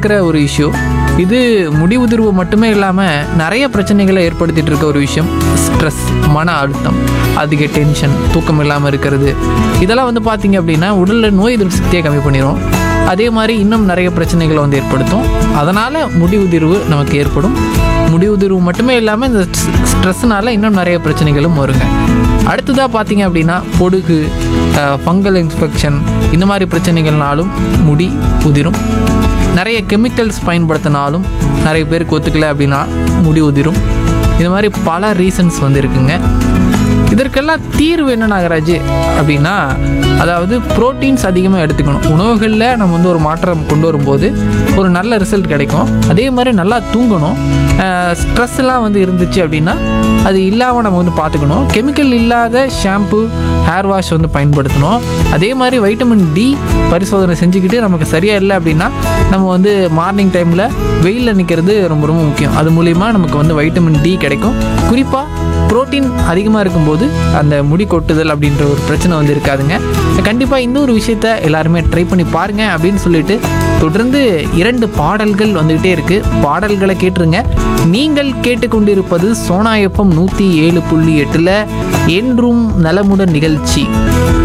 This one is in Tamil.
இருக்கிற ஒரு இஷ்யூ இது முடி உதிர்வு மட்டுமே இல்லாமல் நிறைய பிரச்சனைகளை ஏற்படுத்திட்டு இருக்க ஒரு விஷயம் ஸ்ட்ரெஸ் மன அழுத்தம் அதிக டென்ஷன் தூக்கம் இல்லாமல் இருக்கிறது இதெல்லாம் வந்து பார்த்தீங்க அப்படின்னா உடலில் நோய் எதிர்ப்பு சக்தியை கம்மி பண்ணிடும் அதே மாதிரி இன்னும் நிறைய பிரச்சனைகளை வந்து ஏற்படுத்தும் அதனால் முடி உதிர்வு நமக்கு ஏற்படும் முடி உதிர்வு மட்டுமே இல்லாமல் இந்த ஸ்ட்ரெஸ்ஸுனால இன்னும் நிறைய பிரச்சனைகளும் வருங்க அடுத்ததாக பார்த்தீங்க அப்படின்னா பொடுகு ஃபங்கல் இன்ஃபெக்ஷன் இந்த மாதிரி பிரச்சனைகள்னாலும் முடி உதிரும் நிறைய கெமிக்கல்ஸ் பயன்படுத்தினாலும் நிறைய பேருக்கு ஒத்துக்கல அப்படின்னா முடி உதிரும் இது மாதிரி பல ரீசன்ஸ் வந்து இருக்குங்க இதற்கெல்லாம் தீர்வு என்ன நாகராஜ் அப்படின்னா அதாவது புரோட்டீன்ஸ் அதிகமாக எடுத்துக்கணும் உணவுகளில் நம்ம வந்து ஒரு மாற்றம் கொண்டு வரும்போது ஒரு நல்ல ரிசல்ட் கிடைக்கும் அதே மாதிரி நல்லா தூங்கணும் ஸ்ட்ரெஸ்லாம் வந்து இருந்துச்சு அப்படின்னா அது இல்லாமல் நம்ம வந்து பார்த்துக்கணும் கெமிக்கல் இல்லாத ஷாம்பு ஹேர் வாஷ் வந்து பயன்படுத்தணும் அதே மாதிரி வைட்டமின் டி பரிசோதனை செஞ்சுக்கிட்டு நமக்கு சரியாக இல்லை அப்படின்னா நம்ம வந்து மார்னிங் டைமில் வெயிலில் நிற்கிறது ரொம்ப ரொம்ப முக்கியம் அது மூலிமா நமக்கு வந்து வைட்டமின் டி கிடைக்கும் குறிப்பாக புரோட்டீன் அதிகமாக இருக்கும்போது அந்த முடி கொட்டுதல் அப்படின்ற ஒரு பிரச்சனை வந்து இருக்காதுங்க கண்டிப்பாக இந்த ஒரு விஷயத்த எல்லாருமே ட்ரை பண்ணி பாருங்க அப்படின்னு சொல்லிட்டு தொடர்ந்து இரண்டு பாடல்கள் வந்துக்கிட்டே இருக்கு பாடல்களை கேட்டுருங்க நீங்கள் கேட்டுக்கொண்டிருப்பது சோனாயப்பம் நூற்றி ஏழு புள்ளி எட்டில் என்றும் நலமுடன் நிகழ்ச்சி